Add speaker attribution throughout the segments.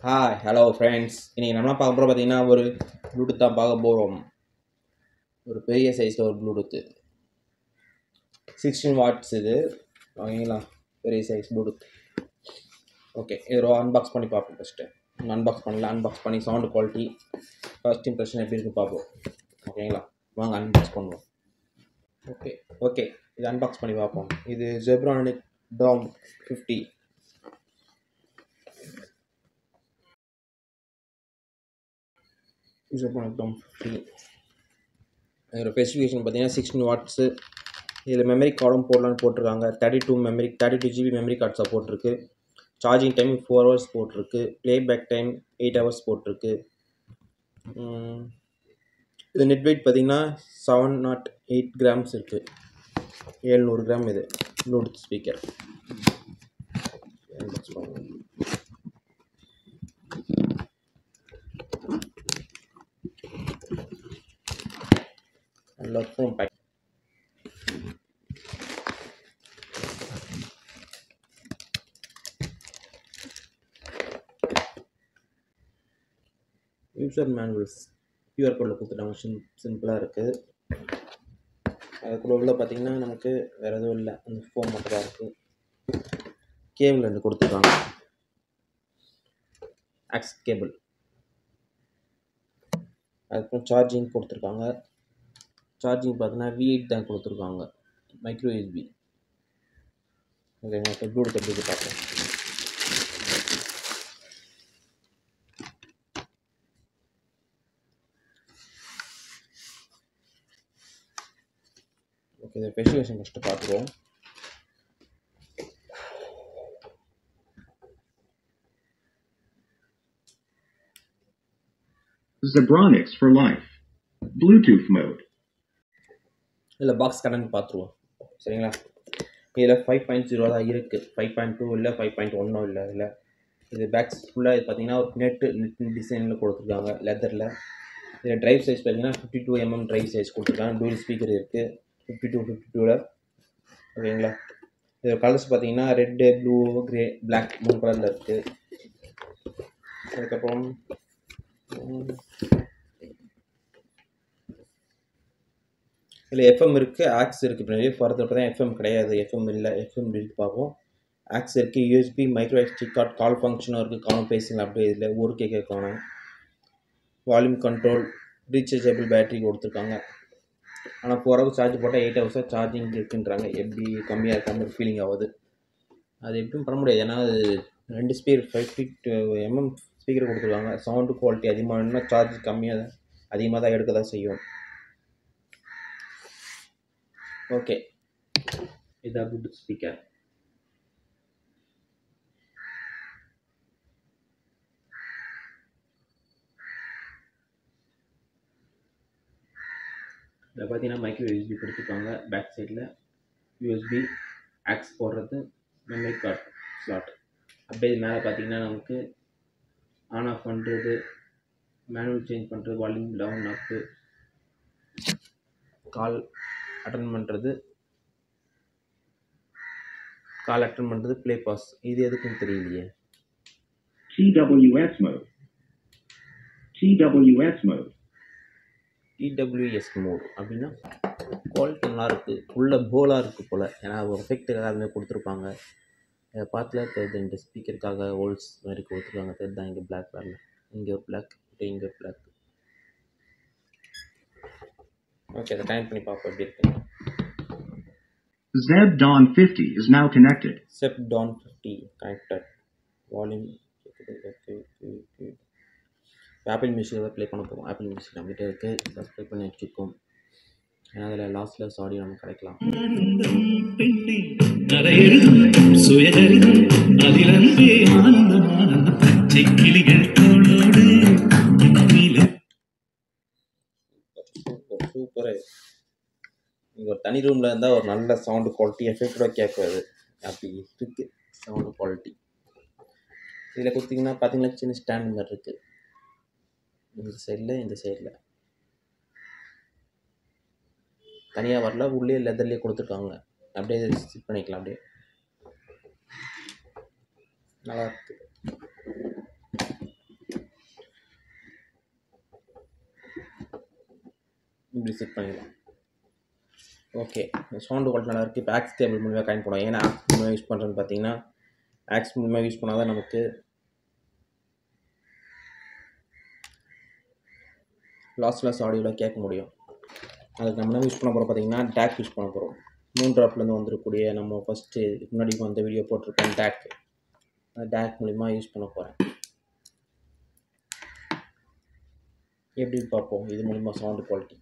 Speaker 1: Hi hello friends இன்றைக்கி நம்மளாம் பார்க்க போகிறோம் பார்த்தீங்கன்னா ஒரு ப்ளூடூத் தான் பார்க்க போகிறோம் ஒரு பெரிய சைஸில் ஒரு ப்ளூடூத்து சிக்ஸ்டீன் வாட்ஸ் இது வாங்கிங்களா பெரிய சைஸ் ப்ளூடூத் ஓகே இது அன்பாக்ஸ் பண்ணி பார்ப்போம் ஃபஸ்ட்டு அன்பாக்ஸ் பண்ணல அன்பாக்ஸ் பண்ணி சவுண்ட் குவாலிட்டி ஃபர்ஸ்ட் இம்ப்ரெஷன் எப்படி இருக்குன்னு பார்ப்போம் ஓகேங்களா வாங்க அன்பாக்ஸ் பண்ணுவோம் ஓகே ஓகே இது அன்பாக்ஸ் பண்ணி பார்ப்போம் இது Zebronic Tom fifty Zebronic Tom fifty இதோட ஸ்பெசிஃபிகேஷன் பார்த்தீங்கன்னா சிக்ஸ்டீன் வாட்ஸு இதில் மெமரி கார்டும் போடலான்னு போட்டிருக்காங்க thirty two memory thirty two GB memory card support இருக்குது சார்ஜிங் டைம் ஃபோர் ஹவர்ஸ் போட்டிருக்கு play back time eight hours போட்டிருக்கு உம், இது நெட் வெயிட் பார்த்தீங்கன்னா செவன் நாட் எயிட் கிராம்ஸ் இருக்குது ஏழ்நூறு கிராம் இது ப்ளூடூத் ஸ்பீக்கர் நல்ல phone pack user manuals QR கோடில் கொடுத்துட்டாங்க சிம் சிம்பிளாக இருக்குது அதுக்குள்ள உள்ள பார்த்தீங்கன்னா நமக்கு வேறு எதுவும் இல்லை அந்த ஃபோன் மட்டும் தான் இருக்குது கேபிள் ரெண்டு கொடுத்துருக்காங்க ஆக்ஸ் கேபிள் அதுக்கப்புறம் சார்ஜிங் கொடுத்துருக்காங்க சார்ஜிங் பார்த்தீங்கன்னா வி எயிட் தான் கொடுத்துருக்காங்க மைக்ரோ யூஎஸ்பி ஓகேங்க இப்போ ப்ளூடூத் எப்படி இருக்கு பார்ப்போம் ஓகே இதை ஸ்பெசிஃபிகேஷன் ஃபஸ்ட்டு பார்த்துருவோம்
Speaker 2: Zebronics for life. Bluetooth mode.
Speaker 1: இதில் பாக்ஸ் கடன் பார்த்துருவோம் சரிங்களா இதில் ஃபைவ் பாயிண்ட் ஜீரோ தான் இருக்குது ஃபைவ் பாயிண்ட் டூ இல்லை ஃபைவ் பாயிண்ட் ஒன்றும் இல்லை இதில் இது பேக்ஸ் ஃபுல்லாக இது பார்த்தீங்கன்னா ஒரு நெட்டு நெட் டிசைனில் கொடுத்துருக்காங்க லெதரில் இதில் டிரைவ் சைஸ் பார்த்தீங்கன்னா fifty two MM drive size கொடுத்துருக்காங்க டூல் ஸ்பீக்கர் இருக்குது ஃபிஃப்டி டூ ஃபிஃப்டி டூவில் ஓகேங்களா இதோட கலர்ஸ் பார்த்தீங்கன்னா ரெட்டு ப்ளூ க்ரே பிளாக் மூணு கலரில் இருக்குது அதுக்கப்புறம் உம், இதில் எஃப்எம் இருக்குது ஆக்ஸ் இருக்குது இப்போ நிறைய ஃபர்தர் பார்த்தா எஃப்எம் கிடையாது எஃப்எம் இல்லை எஃப்எம் இருக்கு பார்ப்போம் ஆக்ஸ் இருக்குது USB micro SD card call ஃபங்க்ஷனும் இருக்குது காலும் பேசிங்களா அப்படியே இதில் ஊருக்கே கேட்கணும் வால்யூம் கண்ட்ரோல் ரீசார்ஜபிள் பேட்டரி கொடுத்துருக்காங்க ஆனால் ஃபோர் ஹவர்ஸ் சார்ஜ் போட்டால் எயிட் ஹவர்ஸாக சார்ஜிங் இருக்குன்றாங்க எப்படி கம்மியாக இருக்க மாதிரி ஃபீலிங் ஆகுது அது எப்படியும் பண்ண முடியாது ஏன்னா அது ரெண்டு speaker five feet MM speaker கொடுத்துருக்காங்க சவுண்டு குவாலிட்டி அதிகமாகனா சார்ஜ் கம்மியாக தான் அதிகமாக தான் எடுக்க தான் செய்யும் ஓகே இதான் ப்ளூடூத் ஸ்பீக்கர் இதில் பார்த்தீங்கன்னா மைக்ரோ யூஎஸ்பி கொடுத்துருக்காங்க பேக் சைடில் யூஎஸ்பி ஆக்ஸ் போடுறது மெமரி கார்டு ஸ்லாட் அப்படியே இது மேலே பார்த்தீங்கன்னா நமக்கு ஆன் ஆஃப் பண்ணுறது மேனுவல் சேஞ்ச் பண்ணுறது volume down up call attend பண்ணுறது கால் அட்டன் பண்ணுறது ப்ளே பாஸ் இது எதுக்குன்னு தெரியலையே
Speaker 2: TWS mode. TWS mode.
Speaker 1: TWS mode அப்படின்னா குவாலிட்டி நல்லா இருக்குது உள்ள போலாக இருக்குது போல் ஏன்னா ஒரு எஃபெக்ட்டுக்காக அதுமாதிரி கொடுத்துருப்பாங்க இதை பார்த்துல தெரியுது இந்த ஸ்பீக்கருக்காக ஹோல்ஸ் மாதிரி கொடுத்துருக்காங்க தெரியுதா இங்கே பிளாக் கலரில் இங்கே ஒரு பிளாக் இங்கே ஒரு பிளாக் ஓகே அதை கனெக்ட் பண்ணி பார்ப்போம் எப்படி இருக்குன்னு
Speaker 2: Zeb Dawn 50 is now connected.
Speaker 1: Zeb Don fifty connected volume okay okay Apple music play பண்ண போகும் ஆப்பிள் மியூசிக் நம்மகிட்ட இருக்குது சப்ஸ்கிரைப் பண்ணி வச்சுருக்கோம் ஏன்னா அதில் லாஸ்ட்லெஸ் ஆடியோ நமக்கு கிடைக்கலாம்
Speaker 3: பெண்ணே நரையெழுதும் சுயகரிதம் அதிலன்பே ஆனந்தம் ஆனந்தம் பச்சை கிளிகள் தோளோடு இனிமேலும்
Speaker 1: சூப்பர் சூப்பரு நீங்கள் ஒரு தனி ரூமில் இருந்தால் ஒரு நல்ல சவுண்டு குவாலிட்டி எஃபெக்டோட கேட்காது அப்படி இருக்குது சவுண்டு குவாலிட்டி இதில் கொடுத்தீங்கன்னா பார்த்தீங்கன்னா சின்ன ஸ்டாண்ட் மாதிரி இருக்குது இந்த சைடில் இந்த சைடில் தனியாக வரல உள்ளே லெதர்லேயே கொடுத்துருக்காங்க அப்படியே ஸ்டிச் பண்ணிக்கலாம் அப்படியே நல்லா இருக்கு இப்படி செட் பண்ணிடலாம் ஓகே சவுண்டு குவாலிட்டி நல்லா இருக்குது இப்போ ஆக்ஸ் கேபிள் மூலியமாக கனெக்ட் பண்ணுவோம் ஏன்னா ஆக்ஸ் மூலியமாக யூஸ் பண்ணுறேன்னு பார்த்தீங்கன்னா ஆக்ஸ் மூலியமாக யூஸ் பண்ணால் தான் நமக்கு லாஸ்ட்லெஸ் ஆடியோவில் கேட்க முடியும் அதுக்கு நம்ம என்ன யூஸ் பண்ண போகிறோம் பார்த்தீங்கன்னா டேக் யூஸ் பண்ண போகிறோம் மூணு ட்ராப்லேருந்து வந்துருக்கூடிய நம்ம ஃபஸ்ட்டு முன்னாடி வந்த வீடியோ போட்டிருக்கோம் டேக் அந்த டேக் மூலிமா யூஸ் பண்ண போகிறேன் எப்படி பார்ப்போம் இது மூலிமா sound quality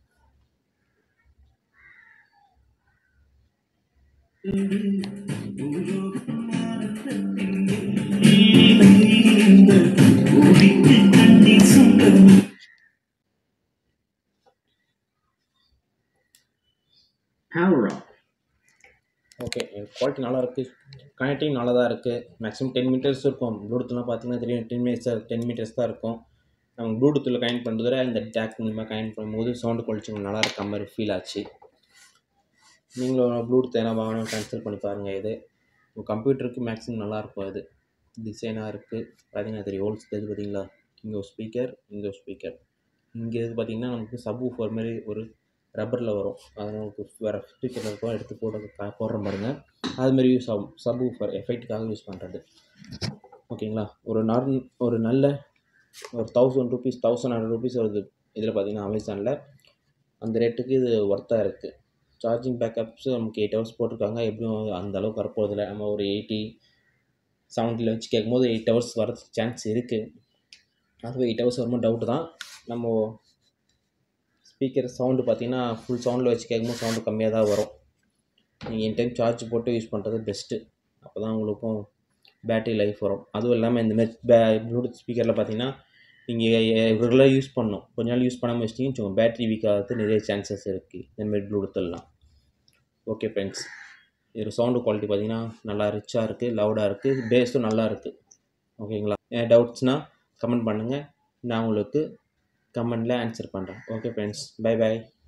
Speaker 2: Power up.
Speaker 1: Okay quality நல்லா இருக்குது கனெக்டிங் நல்லா தான் இருக்குது மேக்ஸிமம் டென் மீட்டர்ஸ் இருக்கும் ப்ளூடூத்லாம் பார்த்தீங்கன்னா தெரியும் டென் மினிட்ஸ் டென் மீட்டர்ஸ் தான் இருக்கும் நம்ம ப்ளூடூத்தில் கனெக்ட் பண்ணுறதுல இந்த டேக் மூலிமா கனெக்ட் பண்ணும்போது சவுண்டு குவாலிட்டி கொஞ்சம் நல்லா இருக்க மாதிரி ஃபீல் ஆச்சு நீங்களும் ப்ளூடூத் எதனா வாங்கணும் கேன்சல் பண்ணி பாருங்கள் இது உங்கள் கம்ப்யூட்டருக்கு மேக்ஸிமம் நல்லாயிருக்கும் இது டிசைனாக இருக்குது பார்த்தீங்கன்னா தெரியும் ஹோல்ஸ் இது பார்த்தீங்களா இங்கே ஒரு ஸ்பீக்கர் இங்கே ஒரு ஸ்பீக்கர் இங்கே இது பார்த்தீங்கன்னா நமக்கு சப் ஊஃபர் மாதிரி ஒரு ரப்பரில் வரும் அது நமக்கு வேறு ஸ்பீக்கரில் இருக்கும் எடுத்து போட போடுற பாருங்க அதுமாரி யூஸ் ஆகும் சப் ஊஃபர் எஃபெக்ட்டுக்காக யூஸ் பண்ணுறது ஓகேங்களா ஒரு நார்மல் ஒரு நல்ல ஒரு thousand rupees thousand hundred rupees வருது இதில் பார்த்தீங்கன்னா அமேசானில் அந்த ரேட்டுக்கு இது ஒர்த்தாக இருக்குது சார்ஜிங் பேக்கப்ஸ் நமக்கு எயிட் ஹவர்ஸ் போட்டிருக்காங்க எப்படியும் அந்த அளவுக்கு வரப்போதில்லை நம்ம ஒரு எயிட்டி செவன்ட்டியில் வச்சு கேட்கும்போது எயிட் ஹவர்ஸ் வரதுக்கு சான்ஸ் இருக்குது அதுவும் எயிட் ஹவர்ஸ் வரும்போது டவுட்டு தான் நம்ம ஸ்பீக்கர் சவுண்டு பார்த்தீங்கன்னா ஃபுல் சவுண்டில் வச்சு கேட்கும்போது சவுண்டு கம்மியாக தான் வரும் நீங்கள் என் டைம் சார்ஜ் போட்டு யூஸ் பண்ணுறது பெஸ்ட்டு அப்போ தான் உங்களுக்கும் பேட்டரி லைஃப் வரும் அதுவும் இல்லாமல் இந்தமாதிரி பே ப்ளூடூத் ஸ்பீக்கரில் பார்த்தீங்கன்னா நீங்கள் ரெகுலராக யூஸ் பண்ணணும் கொஞ்ச நாள் யூஸ் பண்ணாமல் வச்சிட்டிங்கன்னு வச்சுக்கோங்க பேட்டரி வீக் ஆகிறது நிறைய சான்சஸ் இருக்குது இந்தமாரி ப்ளூடூத்தெல்லாம் ஓகே ஃப்ரெண்ட்ஸ் இது சவுண்டு குவாலிட்டி பார்த்தீங்கன்னா நல்லா ரிச்சாக இருக்குது லவுடாக இருக்குது பேஸும் நல்லா இருக்குது ஓகேங்களா டவுட்ஸ்னால் கமெண்ட் பண்ணுங்கள் நான் உங்களுக்கு கமெண்டில் ஆன்சர் பண்ணுறேன் ஓகே ஃப்ரெண்ட்ஸ் பை பை